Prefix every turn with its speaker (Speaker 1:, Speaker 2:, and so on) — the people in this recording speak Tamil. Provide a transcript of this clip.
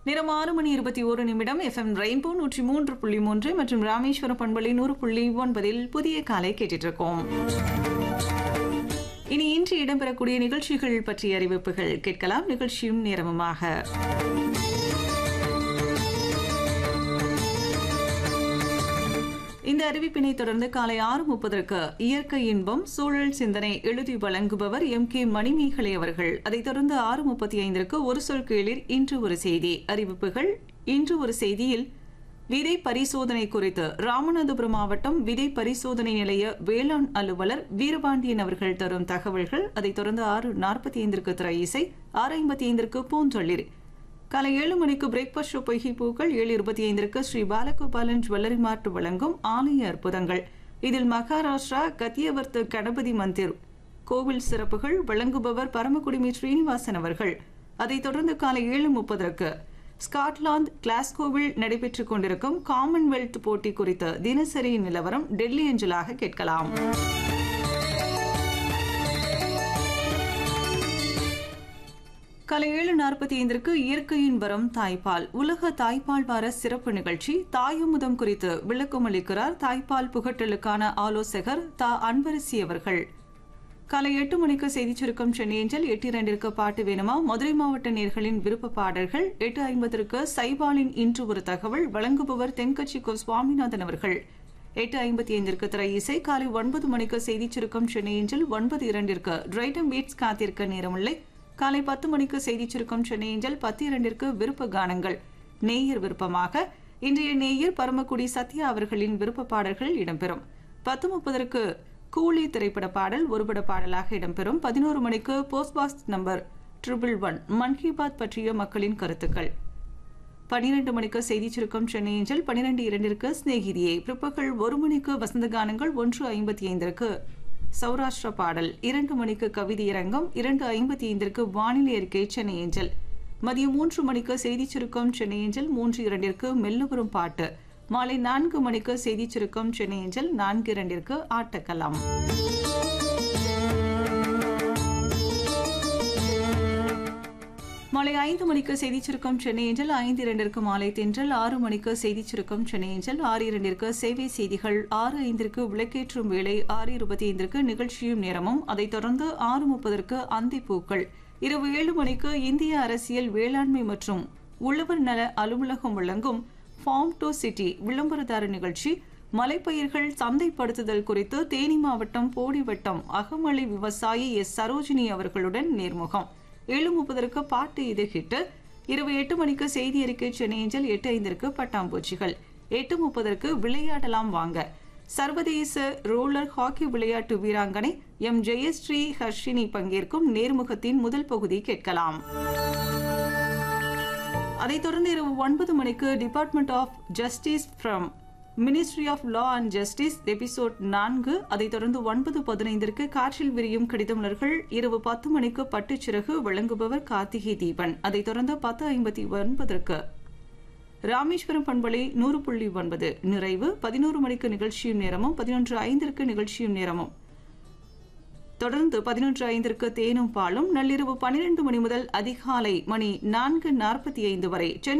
Speaker 1: நேரம் ஆறு மணி இருபத்தி ஒரு நிமிடம் எஃப்எம் ரெயின்போ நூற்றி மூன்று புள்ளி மூன்று மற்றும் ராமேஸ்வரம் பண்பலை நூறு புள்ளி ஒன்பதில் புதிய காலை கேட்டுட்டு இருக்கோம் இனி இன்று இடம்பெறக்கூடிய நிகழ்ச்சிகள் பற்றிய அறிவிப்புகள் கேட்கலாம் நிகழ்ச்சியும் நேரமுமாக இந்த அறிவிப்பினை தொடர்ந்து காலை ஆறு முப்பதற்கு இயற்கை இன்பம் சூழல் சிந்தனை எழுதி வழங்குபவர் எம் கே மணிமேகலை அவர்கள் அதைத் தொடர்ந்து ஆறு முப்பத்தி ஐந்திற்கு ஒரு சொல் கீழில் இன்று ஒரு செய்தி அறிவிப்புகள் இன்று ஒரு செய்தியில் விதை பரிசோதனை குறித்து ராமநாதபுரம் மாவட்டம் விதை பரிசோதனை நிலைய வேளாண் அலுவலர் வீரபாண்டியன் அவர்கள் தரும் தகவல்கள் அதைத் தொடர்ந்து ஆறு நாற்பத்தி ஐந்திற்கு திரை இசை ஆறு ஐம்பத்தி ஐந்திற்கு பூஞ்சொல்லிர் காலை ஏழு மணிக்கு பிரேக்ஃபாஸ்ட் ஷோ பொய்கை பூக்கள் ஏழு இருபத்தி ஐந்திற்கு ஸ்ரீ பாலகோபாலன் ஜுவல்லரி மார்ட் வழங்கும் ஆலய அற்புதங்கள் இதில் மகாராஷ்டிரா கத்தியவர்த்த கணபதி மந்திர் கோவில் சிறப்புகள் வழங்குபவர் பரமக்குடிமி ஸ்ரீனிவாசன் அவர்கள் அதைத் தொடர்ந்து காலை ஏழு முப்பதற்கு ஸ்காட்லாந்து கிளாஸ்கோவில் நடைபெற்றுக் கொண்டிருக்கும் காமன்வெல்த் போட்டி குறித்த தினசரி நிலவரம் டெல்லி அஞ்சலாக கேட்கலாம் காலை ஏழு நாற்பத்தி ஐந்திற்கு இயற்கையின் வரம் தாய்ப்பால் உலக தாய்ப்பால் வார சிறப்பு நிகழ்ச்சி தாயுமுதம் குறித்து விளக்கம் அளிக்கிறார் தாய்ப்பால் புகட்டலுக்கான ஆலோசகர் தா அன்பரசி அவர்கள் காலை எட்டு மணிக்கு செய்திச் சுருக்கம் சென்னை ஏஞ்சல் எட்டு இரண்டிற்கு பாட்டு வேணுமா மதுரை மாவட்ட நேர்களின் விருப்ப பாடல்கள் எட்டு ஐம்பதற்கு சைபாலின் இன்று ஒரு தகவல் வழங்குபவர் தென்கட்சி கோ சுவாமிநாதன் அவர்கள் எட்டு ஐம்பத்தி ஐந்திற்கு திரை இசை காலை ஒன்பது மணிக்கு செய்திச் சுருக்கம் சென்னை ஏஞ்சல் ஒன்பது இரண்டிற்கு டிரைட்டம் பீட்ஸ் காத்திருக்க நேரமில்லை காலை பத்து மணிக்கு செய்திச் சுருக்கம் சென்னை ஏஞ்சல் பத்து இரண்டிற்கு விருப்ப கானங்கள் நேயர் விருப்பமாக இன்றைய நேயர் பரமக்குடி சத்யா அவர்களின் விருப்ப பாடல்கள் இடம்பெறும் பத்து முப்பதற்கு கூலி திரைப்பட பாடல் ஒருபட பாடலாக இடம்பெறும் பதினோரு மணிக்கு post box number triple one Mann Ki Baat பற்றிய மக்களின் கருத்துக்கள் பனிரெண்டு மணிக்கு செய்திச் சுருக்கம் சென்னை ஏஞ்சல் பனிரெண்டு இரண்டிற்கு சிநேகிதியை பிற்பகல் ஒரு மணிக்கு வசந்த கானங்கள் ஒன்று ஐம்பத்தி ஐந்திற்கு சௌராஷ்டிர பாடல் இரண்டு மணிக்கு கவிதை அரங்கம் இரண்டு ஐம்பத்தி ஐந்திற்கு வானிலை அறிக்கை சென்னை ஏஞ்சல் மதியம் மூன்று மணிக்கு செய்திச் சுருக்கம் சென்னை ஏஞ்சல் மூன்று இரண்டிற்கு மெல்லபுரம் பாட்டு மாலை நான்கு மணிக்கு செய்திச் சுருக்கம் சென்னை ஏஞ்சல் நான்கு இரண்டிற்கு ஆட்டக்கலாம் மாலை ஐந்து மணிக்கு செய்திச் சுருக்கம் சென்னை ஏஞ்சல் ஐந்து இரண்டிற்கு மாலை தென்றல் ஆறு மணிக்கு செய்திச் சுருக்கம் சென்னை ஏஞ்சல் ஆறு இரண்டிற்கு சேவை செய்திகள் ஆறு ஐந்திற்கு விளக்கேற்றும் வேளை ஆறு இருபத்தி ஐந்திற்கு நிகழ்ச்சியும் நேரமும் அதைத் தொடர்ந்து ஆறு முப்பதற்கு அந்தி பூக்கள் இரவு ஏழு மணிக்கு இந்திய அரசியல் வேளாண்மை மற்றும் உழவர் நல அலுவலகம் வழங்கும் ஃபார்ம் டு சிட்டி விளம்பரதார நிகழ்ச்சி மலைப்பயிர்கள் சந்தைப்படுத்துதல் குறித்து தேனி மாவட்டம் போடி வட்டம் அகமலை விவசாயி எஸ் சரோஜினி அவர்களுடன் நேர்முகம் ஏழு முப்பதற்கு பாட்டு இது ஹிட்டு இரவு எட்டு மணிக்கு செய்தி அறிக்கை சென்னை ஏஞ்சல் எட்டு ஐந்திற்கு பட்டாம்பூச்சிகள் எட்டு முப்பதற்கு விளையாடலாம் வாங்க சர்வதேச ரோலர் ஹாக்கி விளையாட்டு வீராங்கனை எம் ஜெயஸ்ரீ ஹர்ஷினி பங்கேற்கும் நேர்முகத்தின் முதல் பகுதி கேட்கலாம் அதைத் தொடர்ந்து இரவு ஒன்பது மணிக்கு department of justice from ministry of law and justice episode நான்கு அதைத் தொடர்ந்து ஒன்பது பதினைந்திற்கு காற்றில் விரியும் கடிதமலர்கள் இரவு பத்து மணிக்கு பட்டுச்சிறகு வழங்குபவர் கார்த்திகை தீபன் அதைத் தொடர்ந்து பத்து ஐம்பத்தி ஒன்பதற்கு ராமேஸ்வரம் பண்பலை நூறு புள்ளி ஒன்பது நிறைவு பதினோரு மணிக்கு நிகழ்ச்சியும் நேரமும் பதினொன்று ஐந்திற்கு நிகழ்ச்சியும் நேரமும் தொடர்ந்து பதினொன்று ஐந்திற்கு தேனும் பாலும் நள்ளிரவு பனிரெண்டு மணி முதல் அதிகாலை மணி நான்கு நாற்பத்தி ஐந்து வரை சென்னை